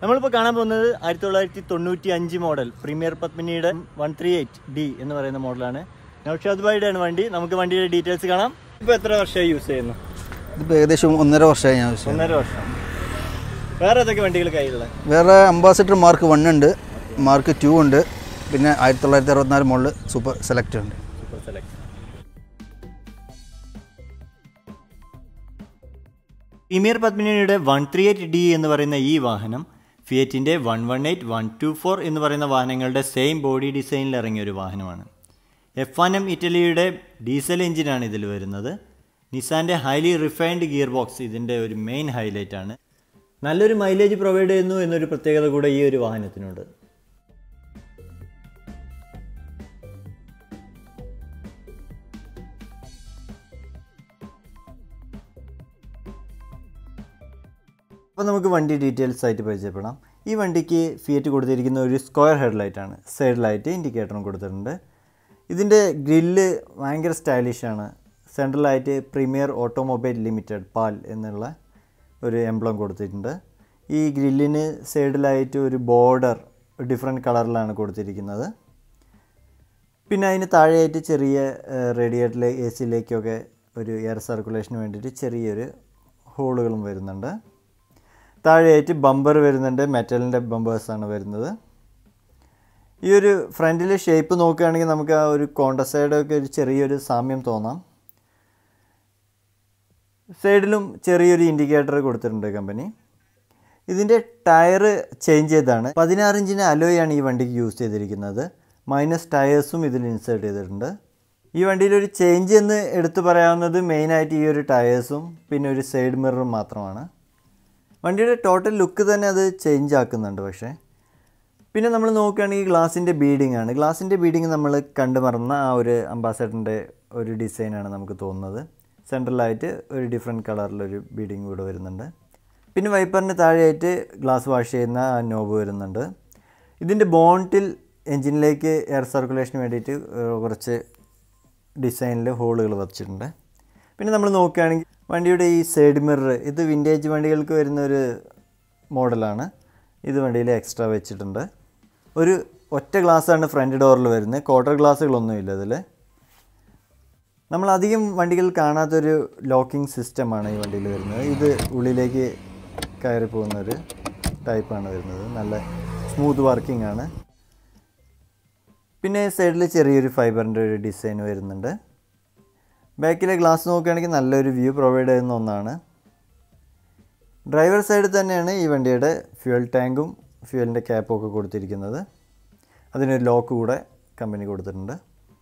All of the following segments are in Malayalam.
നമ്മളിപ്പോൾ കാണാൻ പോകുന്നത് ആയിരത്തി തൊള്ളായിരത്തി തൊണ്ണൂറ്റി അഞ്ച് മോഡൽ പ്രീമിയർ പത്മിനിയുടെ വൺ ത്രീ എയ്റ്റ് ഡി എന്ന് പറയുന്ന മോഡലാണ് നൌഷാദ് ഭായിയുടെ ആണ് വണ്ടി നമുക്ക് വണ്ടിയുടെ ഡീറ്റെയിൽസ് കാണാം ഇപ്പോൾ എത്ര വർഷമായി യൂസ് ചെയ്യുന്നു ഇതിപ്പോൾ ഏകദേശം ഒന്നര വർഷമായി ഞാൻ യൂസ് ചെയ്യുന്നത് ഒന്നര വർഷം വേറെ ഏതൊക്കെ വണ്ടികൾ കയ്യിലുള്ള വേറെ അംബാസിഡർ മാർക്ക് വൺ ഉണ്ട് മാർക്ക് ടു ഉണ്ട് പിന്നെ ആയിരത്തി തൊള്ളായിരത്തി അറുപത്തിനാല് മോഡൽ സൂപ്പർ സെലക്ട് ഉണ്ട് സൂപ്പർ സെലക്ട് പ്രീമിയർ പത്മിനിയുടെ വൺ ത്രീ എയ്റ്റ് ഡി എന്ന് പറയുന്ന ഈ വാഹനം ഫിയറ്റിൻ്റെ one one eight one two four എന്ന് പറയുന്ന വാഹനങ്ങളുടെ സെയിം ബോഡി ഡിസൈനിൽ ഇറങ്ങിയ ഒരു വാഹനമാണ് എഫ് വൺ എം ഇറ്റലിയുടെ ഡീസൽ എഞ്ചിനാണ് ഇതിൽ വരുന്നത് നിസാൻ്റെ ഹൈലി റിഫൈൻഡ് ഗിയർ ബോക്സ് ഇതിൻ്റെ ഒരു മെയിൻ ഹൈലൈറ്റ് ആണ് നല്ലൊരു മൈലേജ് പ്രൊവൈഡ് ചെയ്യുന്നു എന്നൊരു പ്രത്യേകത കൂടെ ഈ ഒരു വാഹനത്തിനുണ്ട് അപ്പോൾ നമുക്ക് വണ്ടി ഡീറ്റെയിൽസ് ആയിട്ട് പരിചയപ്പെടാം ഈ വണ്ടിക്ക് ഫിയറ്റ് കൊടുത്തിരിക്കുന്ന ഒരു സ്ക്വയർ ഹെഡ് ലൈറ്റാണ് സൈഡ് ലൈറ്റ് ഇൻഡിക്കേറ്ററും കൊടുത്തിട്ടുണ്ട് ഇതിൻ്റെ ഗ്രില്ല് ഭയങ്കര സ്റ്റൈലിഷാണ് സെൻട്രലായിട്ട് പ്രീമിയർ ഓട്ടോമൊബൈൽ ലിമിറ്റഡ് പാൽ എന്നുള്ള ഒരു എംബ്ലം കൊടുത്തിട്ടുണ്ട് ഈ ഗ്രില്ലിന് സൈഡിലായിട്ട് ഒരു ബോർഡർ ഡിഫറെൻറ്റ് കളറിലാണ് കൊടുത്തിരിക്കുന്നത് പിന്നെ അതിന് താഴെയായിട്ട് ചെറിയ റേഡിയേറ്ററിലെ എ സിയിലേക്കൊക്കെ ഒരു എയർ സർക്കുലേഷന് വേണ്ടിയിട്ട് ചെറിയൊരു ഹോളുകളും വരുന്നുണ്ട് താഴെയായിട്ട് ബമ്പർ വരുന്നുണ്ട് മെറ്റലിൻ്റെ ബമ്പേഴ്സാണ് വരുന്നത് ഈ ഒരു ഫ്രണ്ടിലെ ഷേപ്പ് നോക്കുകയാണെങ്കിൽ നമുക്ക് ആ ഒരു കോണ്ടസൈഡൊക്കെ ഒരു ചെറിയൊരു സാമ്യം തോന്നാം സൈഡിലും ചെറിയൊരു ഇൻഡിക്കേറ്റർ കൊടുത്തിട്ടുണ്ട് കമ്പനി ഇതിൻ്റെ ടയർ ചേഞ്ച് ചെയ്താണ് പതിനാറ് ഇഞ്ചിന് അലോയാണ് ഈ വണ്ടിക്ക് യൂസ് ചെയ്തിരിക്കുന്നത് മൈനസ് ടയേഴ്സും ഇതിൽ ഇൻസേർട്ട് ചെയ്തിട്ടുണ്ട് ഈ വണ്ടിയിൽ ഒരു ചേഞ്ച് എന്ന് എടുത്തു പറയാവുന്നത് മെയിനായിട്ട് ഈ ഒരു ടയേഴ്സും പിന്നെ ഒരു സൈഡ് മിററും മാത്രമാണ് വണ്ടിയുടെ ടോട്ടൽ ലുക്ക് തന്നെ അത് ചേഞ്ച് ആക്കുന്നുണ്ട് പക്ഷേ പിന്നെ നമ്മൾ നോക്കുകയാണെങ്കിൽ ഗ്ലാസിൻ്റെ ബീഡിംഗ് ആണ് ഗ്ലാസിൻ്റെ ബീഡിങ് നമ്മൾ കണ്ടു മറന്ന ആ ഒരു അംബാസഡറിൻ്റെ ഒരു ഡിസൈനാണ് നമുക്ക് തോന്നുന്നത് സെൻട്രലായിട്ട് ഒരു ഡിഫറെൻറ്റ് കളറിലൊരു ബീഡിങ് കൂടെ വരുന്നുണ്ട് പിന്നെ വൈപ്പറിന് താഴെയായിട്ട് ഗ്ലാസ് വാഷ് ചെയ്യുന്ന ആ നോബ് വരുന്നുണ്ട് ഇതിൻ്റെ ബോണ്ടിൽ എൻജിനിലേക്ക് എയർ സർക്കുലേഷന് വേണ്ടിയിട്ട് ഏഹ്, കുറച്ച് ഡിസൈനിൽ ഹോളുകൾ വച്ചിട്ടുണ്ട് പിന്നെ നമ്മൾ നോക്കുകയാണെങ്കിൽ വണ്ടിയുടെ ഈ സൈഡ് മിറർ ഇത് വിൻറ്റേജ് വണ്ടികൾക്ക് വരുന്ന ഒരു മോഡലാണ് ഇത് വണ്ടിയിൽ എക്സ്ട്രാ വെച്ചിട്ടുണ്ട് ഒരു ഒറ്റ ഗ്ലാസ്സാണ് ഫ്രണ്ട് ഡോറിൽ വരുന്നത് ക്വാർട്ടർ ഗ്ലാസ്സുകളൊന്നുമില്ല ഇതിൽ നമ്മൾ അധികം വണ്ടികൾ കാണാത്തൊരു ലോക്കിംഗ് സിസ്റ്റമാണ് ഈ വണ്ടിയിൽ വരുന്നത് ഇത് ഉള്ളിലേക്ക് കയറി പോകുന്നൊരു ടൈപ്പാണ് വരുന്നത് നല്ല സ്മൂത്ത് വർക്കിംഗ് ആണ് പിന്നെ സൈഡിൽ ചെറിയൊരു ഫൈബറിൻ്റെ ഒരു ഡിസൈൻ വരുന്നുണ്ട് ബാക്കിലെ ഗ്ലാസ് നോക്കുകയാണെങ്കിൽ നല്ലൊരു വ്യൂ പ്രൊവൈഡ് ചെയ്യുന്ന ഒന്നാണ് ഡ്രൈവർ സൈഡിൽ തന്നെയാണ് ഈ വണ്ടിയുടെ ഫ്യൂൽ ടാങ്കും ഫ്യൂലിൻ്റെ ക്യാപ്പും ഒക്കെ കൊടുത്തിരിക്കുന്നത് അതിനൊരു ലോക്ക് കൂടെ കമ്പനി കൊടുത്തിട്ടുണ്ട്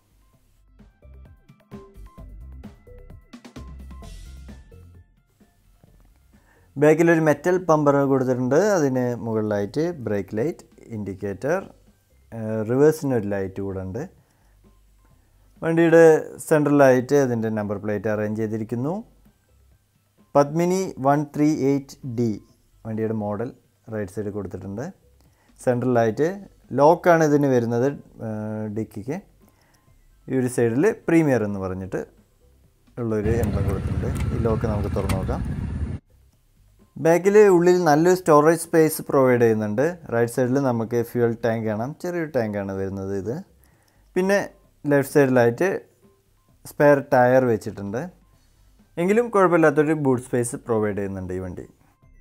ബാക്കിലൊരു മെറ്റൽ പമ്പർ കൊടുത്തിട്ടുണ്ട് അതിന് മുകളിലായിട്ട് ബ്രേക്ക് ലൈറ്റ് ഇൻഡിക്കേറ്റർ റിവേഴ്സിന് ഒരു ലൈറ്റ് കൂടെ ഉണ്ട് വണ്ടിയുടെ സെൻട്രലായിട്ട് അതിൻ്റെ നമ്പർ പ്ലേറ്റ് അറേഞ്ച് ചെയ്തിരിക്കുന്നു Padmini one three eight D വണ്ടിയുടെ മോഡൽ റൈറ്റ് സൈഡ് കൊടുത്തിട്ടുണ്ട് സെൻട്രലായിട്ട് ലോക്കാണ് ഇതിന് വരുന്നത് ഡിക്കിക്ക് ഈ ഒരു സൈഡിൽ പ്രീമിയർ എന്ന് പറഞ്ഞിട്ട് ഉള്ളൊരു എംബ്ലം കൊടുത്തിട്ടുണ്ട് ഈ ലോക്ക് നമുക്ക് തുറന്നു നോക്കാം ബാക്കിൽ ഉള്ളിൽ നല്ലൊരു സ്റ്റോറേജ് സ്പേസ് പ്രൊവൈഡ് ചെയ്യുന്നുണ്ട് റൈറ്റ് സൈഡിൽ നമുക്ക് ഫ്യൂൽ ടാങ്ക് കാണാം ചെറിയൊരു ടാങ്കാണ് വരുന്നത് ഇത് പിന്നെ ലെഫ്റ്റ് സൈഡിലായിട്ട് സ്പെയർ ടയർ വെച്ചിട്ടുണ്ട് എങ്കിലും കുഴപ്പമില്ലാത്തൊരു ബൂട്ട് സ്പേസ് പ്രൊവൈഡ് ചെയ്യുന്നുണ്ട് ഈ വണ്ടി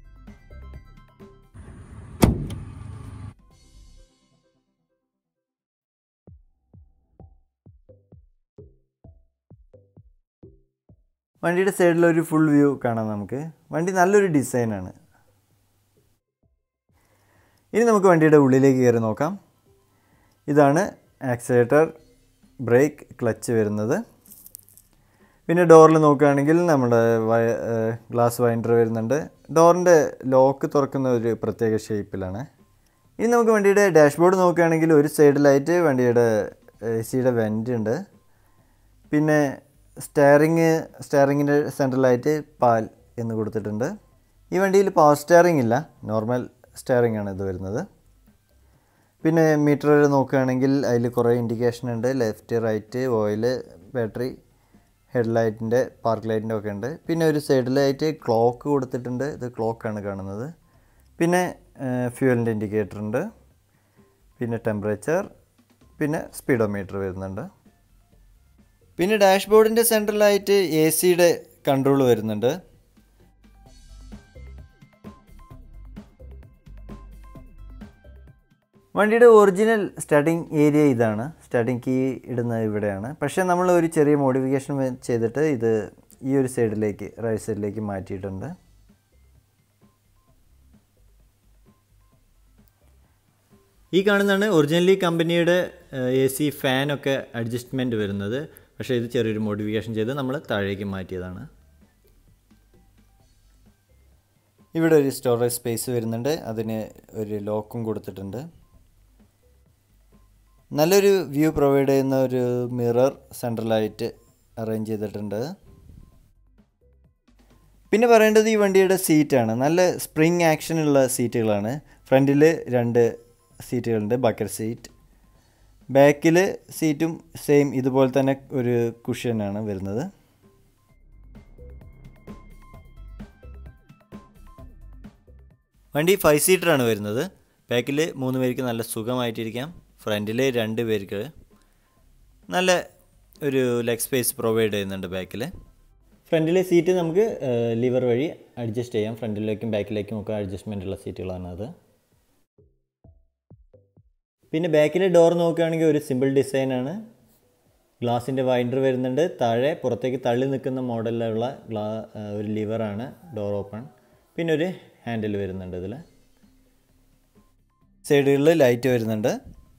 വണ്ടിയുടെ സൈഡിലൊരു ഫുൾ വ്യൂ കാണാം നമുക്ക് വണ്ടി നല്ലൊരു ഡിസൈനാണ് ഇനി നമുക്ക് വണ്ടിയുടെ ഉള്ളിലേക്ക് കയറി നോക്കാം ഇതാണ് ആക്സിലേറ്റർ ബ്രേക്ക് ക്ലച്ച് വരുന്നത് പിന്നെ ഡോറിൽ നോക്കുകയാണെങ്കിൽ നമ്മുടെ ഗ്ലാസ് വൈൻഡർ വരുന്നുണ്ട് ഡോറിൻ്റെ ലോക്ക് തുറക്കുന്ന ഒരു പ്രത്യേക ഷേപ്പിലാണ് ഇനി നമുക്ക് വണ്ടിയുടെ ഡാഷ്ബോർഡ് നോക്കുകയാണെങ്കിൽ ഒരു സൈഡിലായിട്ട് വണ്ടിയുടെ എ സിയുടെ വെൻ്റ് ഉണ്ട് പിന്നെ സ്റ്റെയറിങ് സ്റ്റെയറിങ്ങിൻ്റെ സെൻട്രലായിട്ട് പാൽ എന്ന് കൊടുത്തിട്ടുണ്ട് ഈ വണ്ടിയിൽ പവർ സ്റ്റെയറിംഗ് ഇല്ല നോർമൽ സ്റ്റെയറിംഗ് ആണ് ഇത് വരുന്നത് പിന്നെ മീറ്റർ നോക്കുകയാണെങ്കിൽ അതിൽ കുറേ ഇൻഡിക്കേഷൻ ഉണ്ട് ലെഫ്റ്റ് റൈറ്റ് ഓയിൽ ബാറ്ററി ഹെഡ്ലൈറ്റിൻ്റെ പാർക്ക് ലൈറ്റിൻ്റെ ഒക്കെ ഉണ്ട് പിന്നെ ഒരു സൈഡിലായിട്ട് ക്ലോക്ക് കൊടുത്തിട്ടുണ്ട് ഇത് ക്ലോക്കാണ് കാണുന്നത് പിന്നെ ഫ്യൂവലിൻ്റെ ഇൻഡിക്കേറ്റർ ഉണ്ട് പിന്നെ ടെമ്പറേച്ചർ പിന്നെ സ്പീഡോമീറ്റർ വരുന്നുണ്ട് പിന്നെ ഡാഷ്ബോർഡിൻ്റെ സെൻട്രലായിട്ട് എ സിയുടെ കൺട്രോൾ വരുന്നുണ്ട് വണ്ടിയുടെ ഒറിജിനൽ സ്റ്റാർട്ടിങ് ഏരിയ ഇതാണ് സ്റ്റാർട്ടിങ് കീ ഇടുന്നത് ഇവിടെയാണ് പക്ഷേ നമ്മൾ ഒരു ചെറിയ മോഡിഫിക്കേഷൻ ചെയ്തിട്ട് ഇത് ഈ ഒരു സൈഡിലേക്ക് റൈറ്റ് സൈഡിലേക്ക് മാറ്റിയിട്ടുണ്ട് ഈ കാണുന്നതാണ് ഒറിജിനലി കമ്പനിയുടെ എ സി ഫാനൊക്കെ അഡ്ജസ്റ്റ്മെൻറ്റ് വരുന്നത് പക്ഷേ ഇത് ചെറിയൊരു മോഡിഫിക്കേഷൻ ചെയ്ത് നമ്മൾ താഴേക്ക് മാറ്റിയതാണ് ഇവിടെ ഒരു സ്റ്റോറേജ് സ്പേസ് വരുന്നുണ്ട് അതിന് ഒരു ലോക്കും കൊടുത്തിട്ടുണ്ട് നല്ലൊരു വ്യൂ പ്രൊവൈഡ് ചെയ്യുന്ന ഒരു മിറർ സെൻട്രലായിട്ട് അറേഞ്ച് ചെയ്തിട്ടുണ്ട് പിന്നെ പറയേണ്ടത് ഈ വണ്ടിയുടെ സീറ്റാണ് നല്ല സ്പ്രിങ് ആക്ഷനുള്ള സീറ്റുകളാണ് ഫ്രണ്ടിൽ രണ്ട് സീറ്റുകളുണ്ട് ബക്കറ്റ് സീറ്റ് ബാക്കിൽ സീറ്റും സെയിം ഇതുപോലെ തന്നെ ഒരു കുഷ്യനാണ് വരുന്നത് വണ്ടി ഫൈവ് സീറ്ററാണ് വരുന്നത് ബാക്കിൽ മൂന്ന് പേർക്ക് നല്ല സുഖമായിട്ടിരിക്കാം ഫ്രണ്ടിൽ രണ്ട് പേർക്ക് നല്ല ഒരു ലെഗ് സ്പേസ് പ്രൊവൈഡ് ചെയ്യുന്നുണ്ട് ബാക്കിൽ ഫ്രണ്ടിലെ സീറ്റ് നമുക്ക് ലിവർ വഴി അഡ്ജസ്റ്റ് ചെയ്യാം ഫ്രണ്ടിലേക്കും ബാക്കിലേക്കും ഒക്കെ അഡ്ജസ്റ്റ്മെൻ്റ് ഉള്ള സീറ്റുകളാണ് അത് പിന്നെ ബാക്കിലെ ഡോർ നോക്കുകയാണെങ്കിൽ ഒരു സിമ്പിൾ ഡിസൈനാണ് ഗ്ലാസിൻ്റെ വൈൻഡർ വരുന്നുണ്ട് താഴെ പുറത്തേക്ക് തള്ളി നിൽക്കുന്ന മോഡലിലുള്ള ഗ്ലാ ഒരു ലിവറാണ് ഡോർ ഓപ്പൺ പിന്നെ ഒരു ഹാൻഡിൽ വരുന്നുണ്ട് ഇതിൽ സൈഡുകളിൽ ലൈറ്റ് വരുന്നുണ്ട്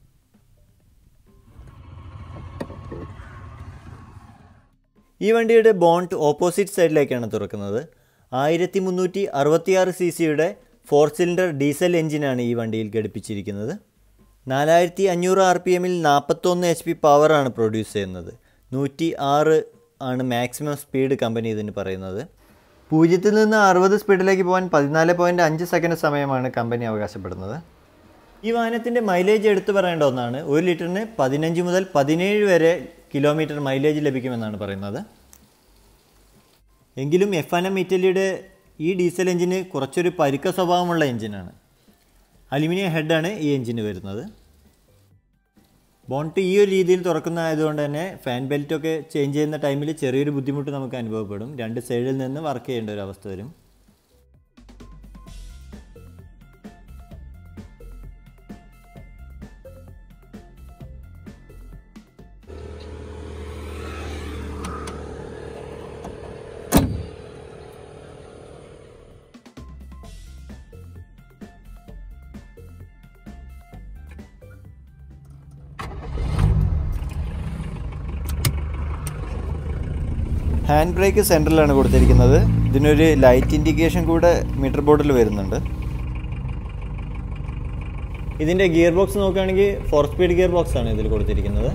ഈ വണ്ടിയുടെ ബോണ്ട് ഓപ്പോസിറ്റ് സൈഡിലേക്കാണ് തുറക്കുന്നത് ആയിരത്തി മുന്നൂറ്റി അറുപത്തിയാറ് സി സിയുടെ ഫോർ സിലിണ്ടർ ഡീസൽ എഞ്ചിനാണ് ഈ വണ്ടിയിൽ ഘടിപ്പിച്ചിരിക്കുന്നത് നാലായിരത്തി അഞ്ഞൂറ് ആർ പി എമ്മിൽ നാൽപ്പത്തൊന്ന് എച്ച് പി പവറാണ് പ്രൊഡ്യൂസ് ചെയ്യുന്നത് നൂറ്റി ആറ് ആണ് മാക്സിമം സ്പീഡ് കമ്പനി ഇതിന് പറയുന്നത് പൂജ്യത്തിൽ നിന്ന് അറുപത് സ്പീഡിലേക്ക് പോകാൻ പതിനാല് പോയിൻറ്റ് അഞ്ച് സെക്കൻഡ് സമയമാണ് കമ്പനി അവകാശപ്പെടുന്നത് ഈ വാഹനത്തിൻ്റെ മൈലേജ് എടുത്തു പറയേണ്ട ഒന്നാണ് ഒരു ലിറ്ററിന് പതിനഞ്ച് മുതൽ പതിനേഴ് വരെ കിലോമീറ്റർ മൈലേജ് ലഭിക്കുമെന്നാണ് പറയുന്നത് എങ്കിലും എഫ് എൻ എം ഇറ്റലിയുടെ ഈ ഡീസൽ എഞ്ചിന് കുറച്ചൊരു പരുക്ക സ്വഭാവമുള്ള എഞ്ചിനാണ് അലുമിനിയം ഹെഡാണ് ഈ എഞ്ചിന് വരുന്നത് ബോണ്ട് ഈ ഒരു രീതിയിൽ തുറക്കുന്ന ആയതുകൊണ്ട് തന്നെ ഫാൻ ബെൽറ്റൊക്കെ ചേഞ്ച് ചെയ്യുന്ന ടൈമിൽ ചെറിയൊരു ബുദ്ധിമുട്ട് നമുക്ക് അനുഭവപ്പെടും രണ്ട് സൈഡിൽ നിന്ന് വർക്ക് ചെയ്യേണ്ട ഒരു അവസ്ഥ വരും ഹാൻഡ് ബ്രേക്ക് സെൻറ്ററിലാണ് കൊടുത്തിരിക്കുന്നത് ഇതിനൊരു ലൈറ്റ് ഇൻഡിക്കേഷൻ കൂടെ മീറ്റർ ബോർഡിൽ വരുന്നുണ്ട് ഇതിൻ്റെ ഗിയർ ബോക്സ് നോക്കുകയാണെങ്കിൽ ഫോർ സ്പീഡ് ഗിയർ ബോക്സ് ആണ് ഇതിൽ കൊടുത്തിരിക്കുന്നത്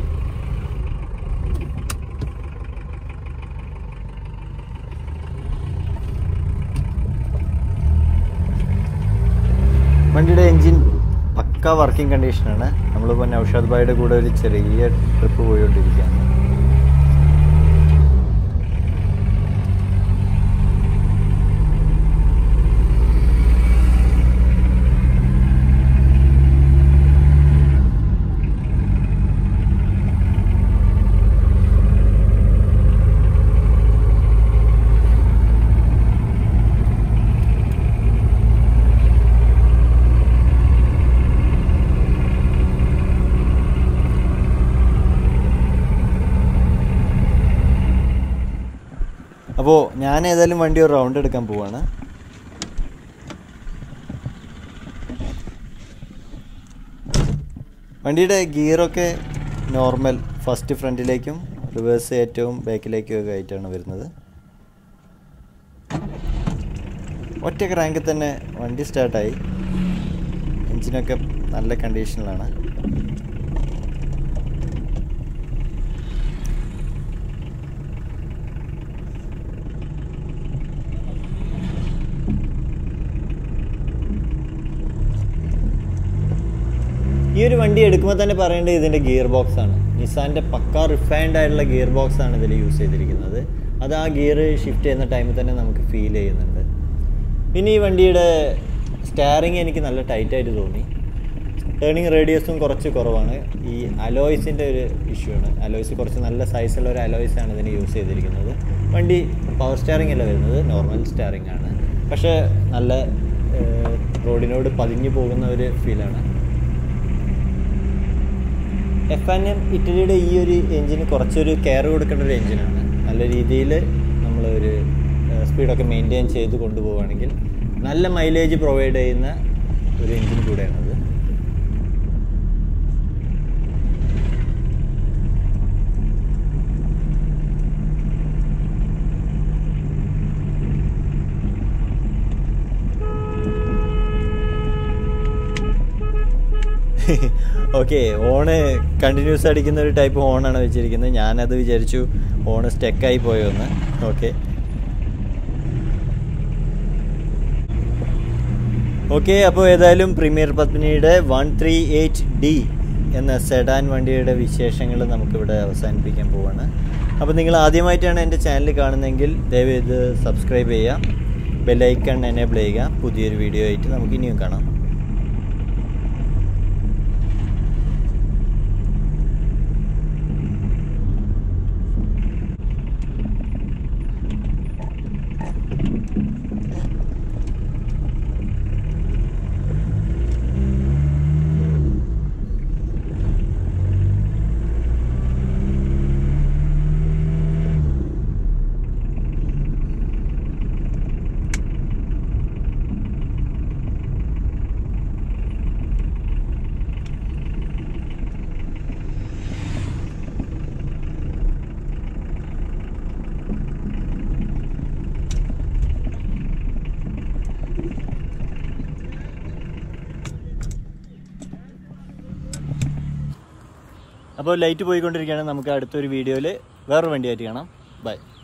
വണ്ടിയുടെ എൻജിൻ പക്ക വർക്കിംഗ് കണ്ടീഷനാണ് നമ്മളിപ്പോൾ നൗഷാദ് ഭായിയുടെ കൂടെ ഒരു ചെറിയ ട്രിപ്പ് പോയിക്കൊണ്ടിരിക്കുകയാണ് അപ്പോൾ ഞാൻ ഏതായാലും വണ്ടി ഒരു റൗണ്ട് എടുക്കാൻ പോവാണ് വണ്ടിയുടെ ഗിയറൊക്കെ നോർമൽ ഫസ്റ്റ് ഫ്രണ്ടിലേക്കും റിവേഴ്സ് ഏറ്റവും ബാക്കിലേക്കും ഒക്കെ ആയിട്ടാണ് വരുന്നത് ഒറ്റ ക്രാങ്കിൽ തന്നെ വണ്ടി സ്റ്റാർട്ടായി എഞ്ചിനൊക്കെ നല്ല കണ്ടീഷനിലാണ് ഈ ഒരു വണ്ടി എടുക്കുമ്പോൾ തന്നെ പറയേണ്ടത് ഇതിൻ്റെ ഗിയർ ബോക്സ് ആണ് നിസാൻ്റെ പക്ക റിഫൈൻഡ് ആയിട്ടുള്ള ഗിയർ ബോക്സ് ആണ് ഇതിൽ യൂസ് ചെയ്തിരിക്കുന്നത് അത് ആ ഗിയർ ഷിഫ്റ്റ് ചെയ്യുന്ന ടൈമിൽ തന്നെ നമുക്ക് ഫീൽ ചെയ്യുന്നുണ്ട് പിന്നെ ഈ വണ്ടിയുടെ സ്റ്റാറിങ് എനിക്ക് നല്ല ടൈറ്റായിട്ട് തോന്നി ടേണിങ് റേഡിയസും കുറച്ച് കുറവാണ് ഈ അലോയ്സിൻ്റെ ഒരു ഇഷ്യൂ ആണ് അലോയ്സ് കുറച്ച് നല്ല സൈസുള്ള ഒരു അലോയ്സ് ആണ് ഇതിന് യൂസ് ചെയ്തിരിക്കുന്നത് വണ്ടി പവർ സ്റ്റാറിംഗ് അല്ല വരുന്നത് നോർമൽ സ്റ്റാറിംഗ് ആണ് പക്ഷേ നല്ല ഏഹ്, റോഡിനോട് പതിഞ്ഞു പോകുന്ന ഒരു ഫീലാണ് എഫ് ആൻ എം ഇറ്റലിയുടെ ഈ ഒരു എഞ്ചിന് കുറച്ചൊരു കെയർ കൊടുക്കേണ്ട ഒരു എഞ്ചിനാണ് നല്ല രീതിയിൽ നമ്മൾ ഒരു സ്പീഡൊക്കെ മെയിൻറ്റെയിൻ ചെയ്ത് കൊണ്ടുപോവുകയാണെങ്കിൽ നല്ല മൈലേജ് പ്രൊവൈഡ് ചെയ്യുന്ന ഒരു എഞ്ചിൻ കൂടെയാണത് ഓക്കെ ഓണ് കണ്ടിന്യൂസ് അടിക്കുന്ന ഒരു ടൈപ്പ് ഹോണാണ് വെച്ചിരിക്കുന്നത് ഞാനത് വിചാരിച്ചു ഓണ് സ്റ്റെക്കായി പോയോന്ന് ഓക്കെ ഓക്കെ അപ്പോൾ ഏതായാലും പ്രീമിയർ പത്മിനിയുടെ വൺ ത്രീ എയ്റ്റ് ഡി എന്ന സെഡാൻ വണ്ടിയുടെ വിശേഷങ്ങൾ നമുക്കിവിടെ അവസാനിപ്പിക്കാൻ പോവാണ് അപ്പോൾ നിങ്ങൾ ആദ്യമായിട്ടാണ് എൻ്റെ ചാനൽ കാണുന്നതെങ്കിൽ ദയവ് ഇത് സബ്സ്ക്രൈബ് ചെയ്യുക ബെല്ലൈക്കൺ എനേബിൾ ചെയ്യുക പുതിയൊരു വീഡിയോ ആയിട്ട് നമുക്ക് ഇനിയും കാണാം അപ്പോൾ ലൈറ്റ് പോയിക്കൊണ്ടിരിക്കുകയാണ് നമുക്ക് അടുത്തൊരു വീഡിയോയിൽ വേറൊരു വണ്ടിയായിട്ട് കാണാം ബൈ